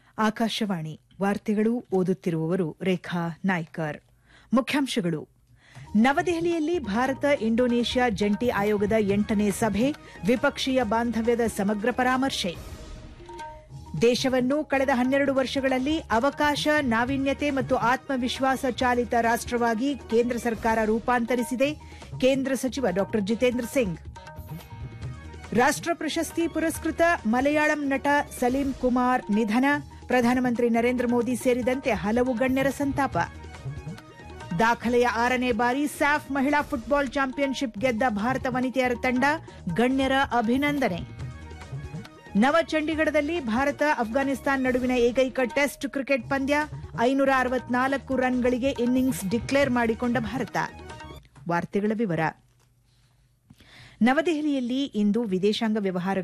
ಆಕಾಶವಾಣಿ ವಾರ್ತೆಗಳು ಓದುತ್ತಿರುವವರು ರೇಖಾ ನಾಯ್ಕರ್ ಮುಖ್ಯಾಂಶಗಳು ನವದೆಹಲಿಯಲ್ಲಿ ಭಾರತ ಇಂಡೋನೇಷ್ಯಾ ಜಂಟಿ ಆಯೋಗದ ಎಂಟನೇ ಸಭೆ ದ್ವಿಪಕ್ಷೀಯ ಬಾಂಧವ್ಯದ ಸಮಗ್ರ ಪರಾಮರ್ಶೆ ದೇಶವನ್ನು ಕಳೆದ ಹನ್ನೆರಡು ವರ್ಷಗಳಲ್ಲಿ ಅವಕಾಶ ನಾವೀನ್ಯತೆ ಮತ್ತು ಆತ್ಮವಿಶ್ವಾಸ ಚಾಲಿತ ರಾಷ್ಟವಾಗಿ ಕೇಂದ್ರ ಸರ್ಕಾರ ರೂಪಾಂತರಿಸಿದೆ ಕೇಂದ್ರ ಸಚಿವ ಡಾ ಜಿತೇಂದ್ರ ಸಿಂಗ್ ರಾಷ್ಟ ಪ್ರಶಸ್ತಿ ಪುರಸ್ಕೃತ ಮಲಯಾಳಂ ನಟ ಸಲೀಂ ಕುಮಾರ್ ನಿಧನ ಪ್ರಧಾನಮಂತ್ರಿ ನರೇಂದ್ರ ಮೋದಿ ಸೇರಿದಂತೆ ಹಲವು ಗಣ್ಯರ ಸಂತಾಪ ದಾಖಲೆಯ ಆರನೇ ಬಾರಿ ಸ್ಯಾಫ್ ಮಹಿಳಾ ಫುಟ್ಬಾಲ್ ಚಾಂಪಿಯನ್ಶಿಪ್ ಗೆದ್ದ ಭಾರತ ವನಿತೆಯರ ತಂಡ ಗಣ್ಯರ ಅಭಿನಂದನೆ ನವ ಚಂಡೀಗಢದಲ್ಲಿ ಭಾರತ ಅಫ್ಘಾನಿಸ್ತಾನ ನಡುವಿನ ಏಕೈಕ ಟೆಸ್ಟ್ ಕ್ರಿಕೆಟ್ ಪಂದ್ಯ ಐನೂರ ಅರವತ್ನಾಲ್ಕು ರನ್ಗಳಿಗೆ ಇನ್ನಿಂಗ್ಸ್ ಡಿಕ್ಲೇರ್ ಮಾಡಿಕೊಂಡ ಭಾರತ ವಾರ್ತೆಗಳ ವಿವರ ನವದೆಹಲಿಯಲ್ಲಿ ಇಂದು ವಿದೇಶಾಂಗ ವ್ಯವಹಾರಗಳ